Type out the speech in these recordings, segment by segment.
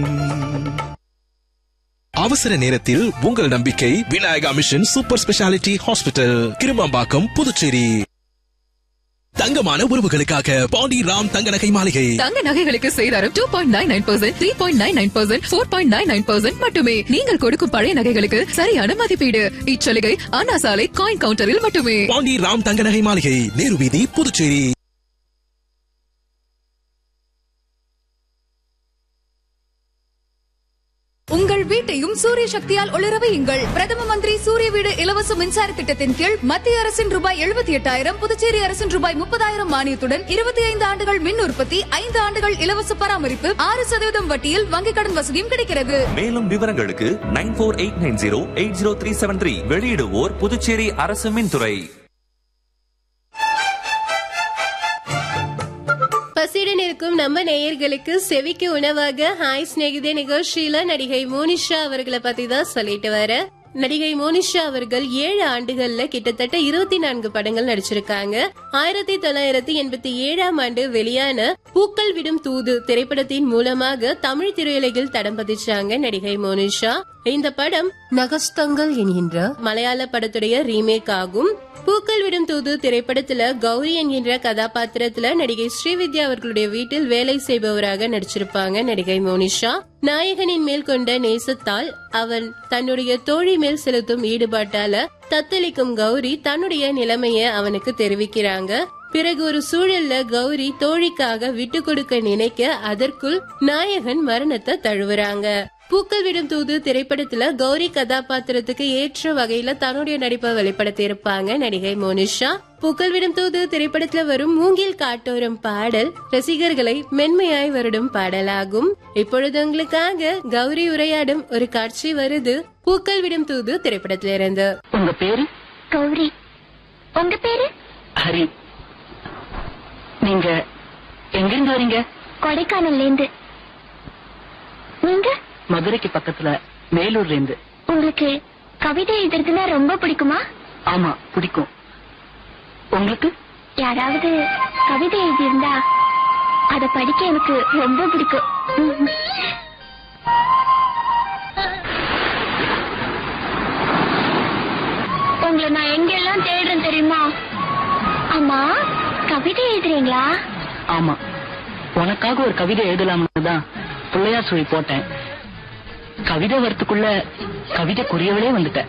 அவசர நேரத்தில் உங்கள் நம்பிக்கை Vinayaka mission super speciality hospital Kirumampakkam Puducherry தங்கமான உறவுகளுக்காக பாண்டி ராம் தங்க நகை மாளிகை தங்க நகைகளுக்கு சேதாரம் two point nine nine percent three point nine nine percent four point nine nine percent மட்டுமே நீங்கள் கொடுக்கும் பழைய நகைகளுக்கு சரியான மதிப்பீடு இச்சலுகை அண்ணா சாலை காயின் கவுண்டரில் மட்டுமே பாண்டி ராம் தங்க நகை மாளிகை நேரு வீதி புதுச்சேரி உங்கள் வீட்டையும் சூரிய சக்தியால் ஒளிர வையுங்கள் பிரதம மந்திரி சூரிய வீடு இலவச மின்சார திட்டத்தின் கீழ் மத்திய அரசின் ரூபாய் எழுபத்தி எட்டாயிரம் புதுச்சேரி அரசின் ரூபாய் முப்பதாயிரம் மானியத்துடன் இருபத்தி ஐந்து ஆண்டுகள் மின் உற்பத்தி ஐந்து ஆண்டுகள் இலவச பராமரிப்பு ஆறு சதவீதம் வட்டியில் வங்கிக் கடன் வசதியும் கிடைக்கிறது மேலும் விவரங்களுக்கு nine four eight nine zero eight zero three seven three வெளியிடுவோர் புதுச்சேரி அரசு மின்துறை பசியுடன் இருக்கும் நம்ம நேயர்களுக்கு செவிக்கு உணவாக ஹாய் ஸ்நேகிதே நிகழ்ச்சியில நடிகை மோனிஷா அவர்களை பத்தி தான் சொல்லிட்டு வர நடிகை மோனிஷா அவர்கள் ஏழு ஆண்டுகள்ல கிட்டத்தட்ட இருபத்தி நான்கு படங்கள் நடிச்சிருக்காங்க ஆயிரத்தி தொள்ளாயிரத்தி எண்பத்தி ஏழாம் ஆண்டு வெளியான பூக்கள் விடும் தூது திரைப்படத்தின் மூலமாக தமிழ் திரையுலகில் தடம் பதிச்சாங்க நடிகை மோனிஷா இந்த படம் நகஸ்தங்கள் என்கின்ற மலையாள படத்துடைய ரீமேக் ஆகும் பூக்கள் விடும் தூது திரைப்படத்துல கௌரி என்கின்ற கதாபாத்திரத்துல நடிகை ஸ்ரீவித்யா அவர்களுடைய வீட்டில் வேலை செய்பவராக நடிச்சிருப்பாங்க நடிகை மோனிஷா நாயகனின் மேல் கொண்ட நேசத்தால் அவன் தன்னுடைய தோழி மேல் செலுத்தும் ஈடுபாட்டால தத்தளிக்கும் கௌரி தன்னுடைய நிலைமைய அவனுக்கு தெரிவிக்கிறாங்க பிறகு ஒரு சூழல்ல கௌரி தோழிக்காக விட்டு கொடுக்க நினைக்க அதற்குள் நாயகன் மரணத்தை தழுவுறாங்க பூக்கள் விடும் தூது திரைப்படத்துல கௌரி கதாபாத்திரத்துக்கு ஏற்ற வகையில தன்னுடைய நடிப்பை வெளிப்படுத்தி இருப்பாங்க நடிகை மோனிஷா பூக்கள் விடும் தூது திரைப்படத்துல வரும் மூங்கில் காட்டோரம் பாடல் ரசிகர்களை மென்மையாய் வருடும் பாடலாகும் இப்பொழுது உங்களுக்காக கௌரி உரையாடும் ஒரு காட்சி வருது பூக்கள் விடும் தூது திரைப்படத்துல இருந்து உங்க பேரு கௌரி உங்க பேரு ஹரி நீங்க எங்கிருந்து வரீங்க கொடைக்கானல்ல இருந்து நீங்க மதுரைக்கு பக்கத்துல வேலூர்ல இருந்து உங்களுக்கு கவிதை எழுதுறதுன்னா ரொம்ப பிடிக்குமா ஆமா பிடிக்கும் உங்களுக்கு யாராவது கவிதை எழுதியிருந்தா அத படிக்க எனக்கு ரொம்ப பிடிக்கும் உங்களை நான் எங்கெல்லாம் தேடுறேன் தெரியுமா ஆமா கவிதை எழுதுறீங்களா ஆமா உனக்காக ஒரு கவிதை எழுதலாம்னு தான் பிள்ளையார் சொல்லி போட்டேன் கவிதை வரத்துக்குள்ள கவிதை குறியவளே வந்துட்டேன்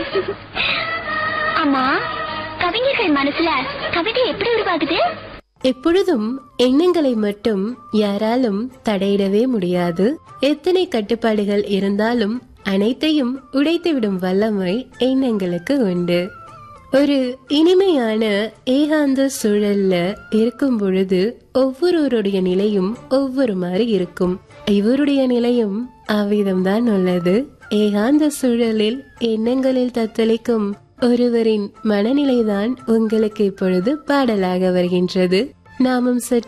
ஆமா கவிஞர்கள் மனசுல கவிதை எப்படி உருவாகுது எப்பொழுதும் எண்ணங்களை மட்டும் யாராலும் தடையிடவே முடியாது எத்தனை கட்டுப்பாடுகள் இருந்தாலும் அனைத்தையும் உடைத்துவிடும் வல்லமை எண்ணங்களுக்கு உண்டு ஒரு இனிமையான ஏகாந்த சூழல்ல இருக்கும் பொழுது ஒவ்வொருவருடைய நிலையும் ஒவ்வொரு மாதிரி இருக்கும் இவருடைய நிலையும் அவ்விதம்தான் உள்ளது ஏகாந்த சூழலில் எண்ணங்களில் தத்தளிக்கும் ஒருவரின் மனநிலைதான் உங்களுக்கு இப்பொழுது பாடலாக வருகின்றது நாமும் சற்று